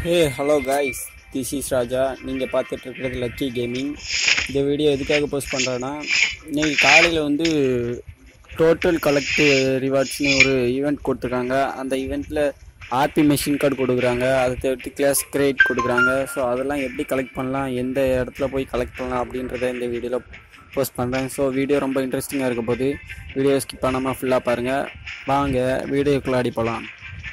hey hello guys this is Raja நீங்கள் பார்த்துட்டு இருக்கிறது லக்கி கேமிங் இந்த வீடியோ எதுக்காக போஸ்ட் பண்ணுறேன்னா இன்னைக்கு காலையில் வந்து டோட்டல் கலெக்ட் ரிவார்ட்ஸ்னு ஒரு ஈவெண்ட் கொடுத்துருக்காங்க அந்த ஈவெண்ட்டில் ஆர்பி மெஷின் கார்டு கொடுக்குறாங்க அதை தவிர்த்து கிளாஸ் கிரேட் கொடுக்குறாங்க ஸோ அதெல்லாம் எப்படி கலெக்ட் பண்ணலாம் எந்த இடத்துல போய் கலெக்ட் பண்ணலாம் அப்படின்றத இந்த வீடியோவில் போஸ்ட் பண்ணுறேன் ஸோ வீடியோ ரொம்ப இன்ட்ரெஸ்டிங்காக இருக்க போது வீடியோ ஸ்கிப் பண்ணாமல் ஃபுல்லாக பாருங்கள் வாங்க வீடியோக்குள்ளே அடி போகலாம்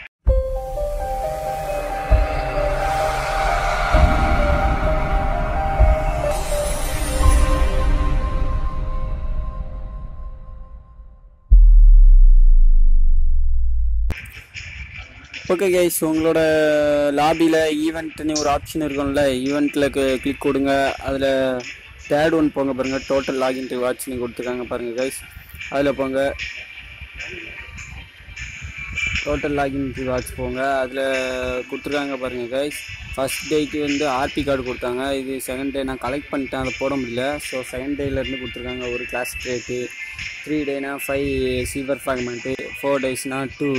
ஓகே கைஸ் உங்களோட லாபியில் ஈவெண்ட்னு ஒரு ஆப்ஷன் இருக்கும்ல ஈவெண்ட்டில் கிளிக் கொடுங்க அதில் தேர்ட் ஒன் போங்க பாருங்கள் டோட்டல் லாகின் ரிவார்ட்ஸ்னு கொடுத்துருக்காங்க பாருங்கள் கைஸ் அதில் போங்க டோட்டல் லாகின் ரிவார்ட்ஸ் போங்க அதில் கொடுத்துருக்காங்க பாருங்கள் கைஸ் ஃபஸ்ட் டேக்கு வந்து ஆர்பி கார்டு கொடுத்தாங்க இது செகண்ட் டே நான் கலெக்ட் பண்ணிட்டேன் அதை போட முடியல ஸோ செகண்ட் டேலேருந்து கொடுத்துருக்காங்க ஒரு கிளாஸ் ரேட்டு த்ரீ டேனா ஃபைவ் சீவர் ஃப்ராக்மெண்ட்டு ஃபோர் டேஸ்னா டூ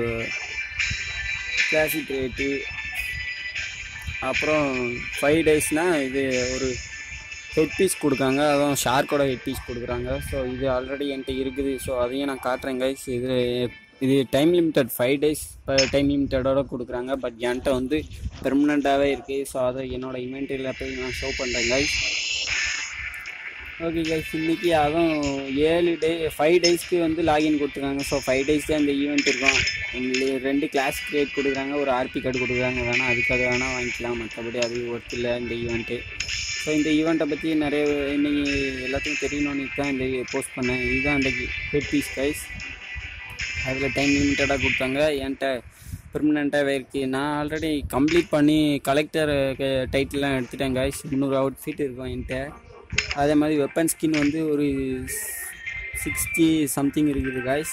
கிளாசிக் ரேட்டு அப்புறம் ஃபைவ் டேஸ்னால் இது ஒரு ஹெட் பீஸ் கொடுக்காங்க அதுவும் ஷார்க்கோட ஹெட் பீஸ் கொடுக்குறாங்க ஸோ இது ஆல்ரெடி என்கிட்ட இருக்குது ஸோ அதையும் நான் காட்டுறேன் கைஸ் இது இது time limited five days time லிமிட்டடோட கொடுக்குறாங்க பட் என்கிட்ட வந்து பெர்மனண்ட்டாகவே இருக்குது ஸோ அதை என்னோட இன்வென்ட்ரியில் போய் நான் ஷோ பண்ணுறேன் கைஸ் ஓகே கைஸ் இன்றைக்கி அதுவும் ஏழு டே ஃபைவ் டேஸ்க்கு வந்து லாகின் கொடுத்துருக்காங்க ஸோ ஃபைவ் டேஸ் தான் இந்த ஈவெண்ட் இருக்கும் எங்களுக்கு ரெண்டு கிளாஸ் கிரியேட் கொடுக்குறாங்க ஒரு ஆர்பி கார்டு கொடுக்குறாங்க வேணால் அதுக்கு அது வேணால் வாங்கிக்கலாம் மற்றபடி அது ஒர்த் இல்லை இந்த ஈவெண்ட்டு ஸோ இந்த ஈவெண்ட்டை பற்றி நிறைய இன்னைக்கு எல்லாத்துக்கும் தெரியணும்னு தான் இந்த போஸ்ட் பண்ணேன் இதுதான் அந்த ஹெட் பீஸ் கைஸ் அதில் டைம் லிமிட்டடாக கொடுத்தாங்க என்கிட்ட பெர்மனெண்ட்டாகவே இருக்குது நான் ஆல்ரெடி கம்ப்ளீட் பண்ணி கலெக்டர் டைட்டில்லாம் எடுத்துட்டேன் கைஸ் முந்நூறு அவுட் ஃபீட் இருக்கும் என்கிட்ட அதே மாதிரி வெப்பன் ஸ்கின் வந்து ஒரு சிக்ஸ்டி சம்திங் இருக்குது காய்ஸ்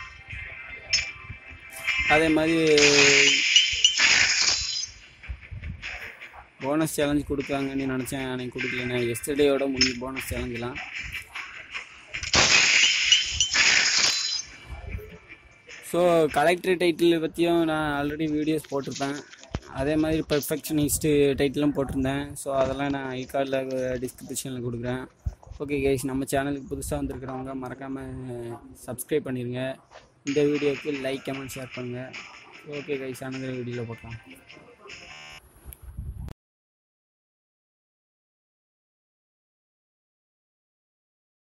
அதே மாதிரி போனஸ் சேலஞ்ச் கொடுக்குறாங்கன்னு நினச்சேன் அன்னைக்கு கொடுக்கலண்ணே எஸ்டர்டேயோட முடிஞ்சு போனஸ் சேலஞ்செலாம் ஸோ கலெக்டர் டைட்டில் பற்றியும் நான் ஆல்ரெடி வீடியோஸ் போட்டிருப்பேன் அதே மாதிரி பெர்ஃபெக்ஷனிஸ்ட்டு டைட்டிலும் போட்டிருந்தேன் ஸோ அதெல்லாம் நான் ஐ கார்டில் டிஸ்கிரிப்ஷனில் கொடுக்குறேன் ஓகே கைஸ் நம்ம சேனலுக்கு புதுசாக வந்திருக்கிறவங்க மறக்காமல் சப்ஸ்கிரைப் பண்ணிடுங்க இந்த வீடியோக்கு லைக் கமெண்ட் ஷேர் பண்ணுங்கள் ஓகே கைஸ் அனதர் வீடியோவில் போட்டலாம்